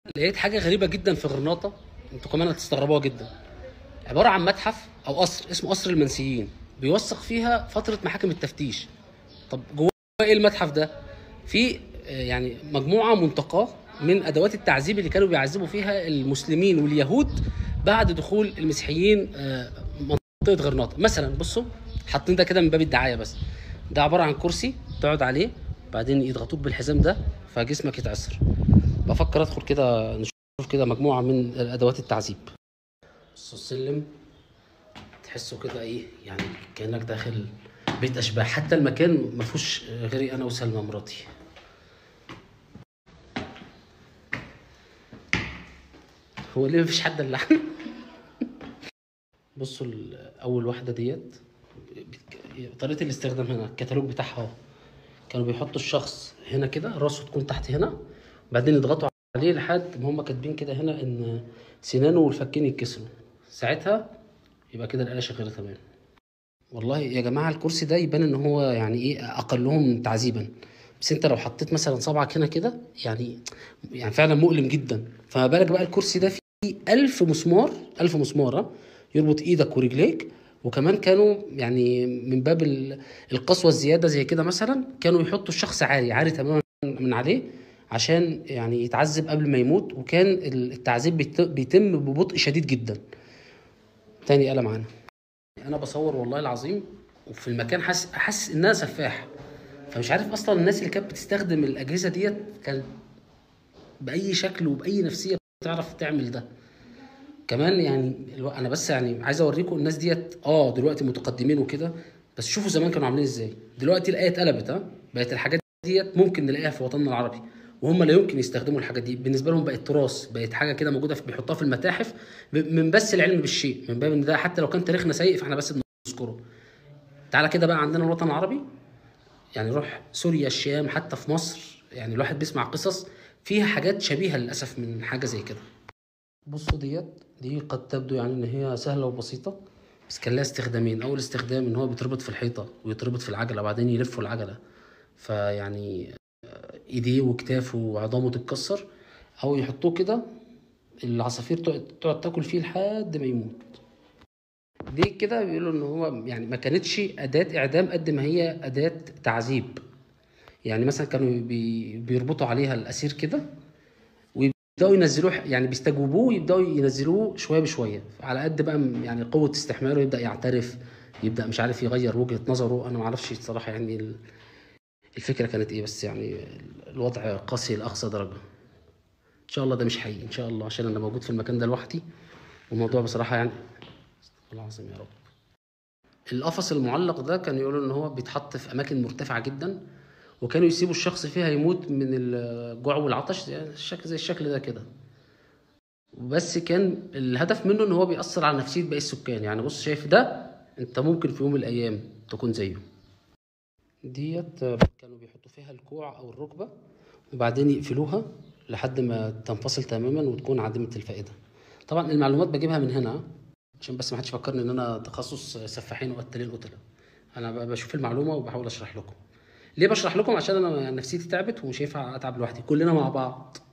لقيت حاجه غريبه جدا في غرناطه انتوا كمان هتستغربوها جدا عباره عن متحف او قصر اسمه قصر المنسيين بيوثق فيها فتره محاكم التفتيش طب جواه ايه المتحف ده في آه، يعني مجموعه منتقاه من ادوات التعذيب اللي كانوا بيعذبوا فيها المسلمين واليهود بعد دخول المسيحيين آه، منطقه غرناطه مثلا بصوا حاطين ده كده من باب الدعايه بس ده عباره عن كرسي تقعد عليه بعدين يضغطوك بالحزام ده فجسمك يتعصر بفكر ادخل كده نشوف كده مجموعه من ادوات التعذيب بصوا السلم تحسه كده ايه يعني كانك داخل بيت اشباح حتى المكان ما فيهوش غيري انا وسلمى مراتي هو ليه مفيش حد الا احنا بصوا ال- اول واحده ديت بت- طريقه الاستخدام هنا الكتالوج بتاعها اهو كانوا بيحطوا الشخص هنا كده راسه تكون تحت هنا وبعدين يضغطوا عليه لحد ما هم كاتبين كده هنا ان سنانه والفكين يتكسروا ساعتها يبقى كده الاله شغاله تمام والله يا جماعه الكرسي ده يبان ان هو يعني ايه اقلهم تعذيبا بس انت لو حطيت مثلا صبعك هنا كده يعني يعني فعلا مؤلم جدا فما بالك بقى الكرسي ده فيه ألف مسمار ألف مسمار ها؟ يربط ايدك ورجليك وكمان كانوا يعني من باب ال- القسوه الزياده زي كده مثلا كانوا يحطوا الشخص عاري عاري تماما من عليه عشان يعني يتعذب قبل ما يموت وكان التعذيب بيت- بيتم ببطء شديد جدا تاني آلة معانا انا بصور والله العظيم وفي المكان حاسس حاسس انها سفاح فمش عارف اصلا الناس اللي كانت بتستخدم الاجهزه ديت كانت باي شكل وباي نفسيه بتعرف تعمل ده كمان يعني الو... انا بس يعني عايز اوريكم الناس ديت اه دلوقتي متقدمين وكده بس شوفوا زمان كانوا عاملين ازاي دلوقتي الايه اتقلبت ها بقت الحاجات ديت ممكن نلاقيها في وطننا العربي وهم لا يمكن يستخدموا الحاجات دي بالنسبه لهم بقت تراث بقت حاجه كده موجوده في بيحطوها في المتاحف ب- من بس العلم بالشيء من باب ان ده حتى لو كان تاريخنا سيء فاحنا بس بنذكره تعالى كده بقى عندنا الوطن العربي يعني روح سوريا الشام حتى في مصر يعني الواحد بيسمع قصص فيها حاجات شبيهه للاسف من حاجه زي كده بصوا ديت دي قد تبدو يعني ان هي سهله وبسيطه بس كان لها استخدامين اول استخدام ان هو بيتربط في الحيطه ويتربط في العجله وبعدين يلفوا العجله فيعني آه، ايديه وكتافه وعظامه تتكسر او يحطوه كده العصافير تقعد تقعد تاكل فيه لحد ما يموت دي كده بيقولوا ان هو يعني ما كانتش اداه اعدام قد ما هي اداه تعذيب يعني مثلا كانوا بي بيربطوا عليها الاسير كده ويبداوا ينزلوه يعني بيستجوبوه ويبداوا ينزلوه شويه بشويه على قد بقى م- يعني قوه استحماله يبدا يعترف يبدا مش عارف يغير وجهه نظره انا ما اعرفش الصراحه يعني ال- الفكره كانت ايه بس يعني الوضع قاسي لاقصى درجه ان شاء الله ده مش حقيقي ان شاء الله عشان انا موجود في المكان ده لوحدي والموضوع بصراحه يعني استغفر الله العظيم يا رب القفص المعلق ده كانوا يقولوا ان هو بيتحط في اماكن مرتفعه جدا وكانوا يسيبوا الشخص فيها يموت من الجوع والعطش زي الشكل زي الشكل ده كده بس كان الهدف منه ان هو بيأثر على نفسيه باقي السكان يعني بص شايف ده انت ممكن في يوم من الايام تكون زيه ديت كانوا بيحطوا فيها الكوع او الركبه وبعدين يقفلوها لحد ما تنفصل تماما وتكون عديمه الفائده طبعا المعلومات بجيبها من هنا عشان بس ما حدش يفكرني ان انا تخصص سفاحين وقتالين قتله انا ب- بشوف المعلومه وبحاول اشرح لكم ليه بشرح لكم عشان انا نفسيتي تعبت ومش هينفع اتعب لوحدي كلنا مع بعض